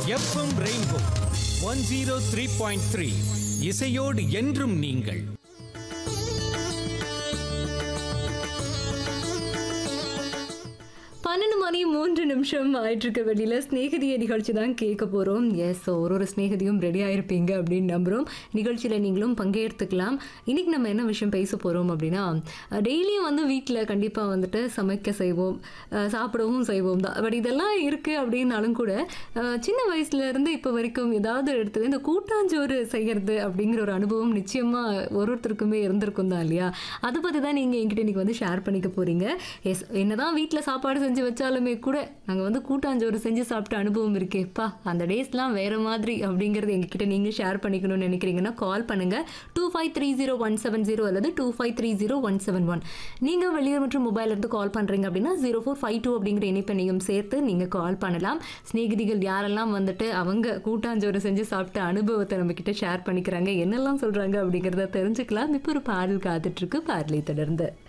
FM rainbow one zero three point three இசையோடு என்றும் நீங்கள் பன்னெண்டு மணி மூன்று நிமிஷம் ஆயிட்டு இருக்க வெளியில ஸ்நேகிதிய நிகழ்ச்சி தான் கேட்க போறோம் எஸ் ஒரு ஒரு ஸ்நேகிதியும் ரெடி ஆயிருப்பீங்க அப்படின்னு நம்புறோம் நிகழ்ச்சியில நீங்களும் பங்கேற்றுக்கலாம் இன்னைக்கு நம்ம என்ன விஷயம் பேச போறோம் அப்படின்னா டெய்லியும் வந்து வீட்டில் கண்டிப்பா வந்துட்டு சமைக்க செய்வோம் அஹ் சாப்பிடவும் செய்வோம் தான் பட் இதெல்லாம் இருக்கு அப்படின்னாலும் கூட அஹ் சின்ன வயசுல இருந்து இப்போ வரைக்கும் ஏதாவது எடுத்து இந்த கூட்டாஞ்சோறு செய்யறது அப்படிங்கிற ஒரு அனுபவம் நிச்சயமா ஒரு ஒருத்தருக்குமே இருந்திருக்கும் தான் இல்லையா அதை பத்தி தான் நீங்க என்கிட்ட இன்னைக்கு வந்து ஷேர் பண்ணிக்க போறீங்க எஸ் என்னதான் வீட்டில் சாப்பாடு செஞ்சு வச்சாலுமே கூட நாங்கள் வந்து கூட்டாஞ்சோறு செஞ்சு சாப்பிட்ட அனுபவம் இருக்கேப்பா அந்த டேஸ்லாம் வேற மாதிரி அப்படிங்கிறது எங்ககிட்ட நீங்கள் ஷேர் பண்ணிக்கணும்னு நினைக்கிறீங்கன்னா கால் பண்ணுங்க two five three zero one seven zero அல்லது two five three zero one seven one நீங்கள் வெளியூர் மற்றும் மொபைல் இருந்து கால் பண்ணுறீங்க அப்படின்னா ஜீரோ ஃபோர் ஃபைவ் டூ அப்படிங்கிற இணைப்பெண்ணையும் சேர்த்து நீங்கள் கால் பண்ணலாம் சிநேகிதிகள் யாரெல்லாம் வந்துட்டு அவங்க கூட்டாஞ்சோறு செஞ்சு சாப்பிட்ட அனுபவத்தை நம்ம கிட்ட ஷேர் பண்ணிக்கிறாங்க என்னெல்லாம் சொல்கிறாங்க அப்படிங்கிறத தெரிஞ்சுக்கலாம் இப்போ ஒரு பாடல் காத்துட்ருக்கு பாடலை தொடர்ந்து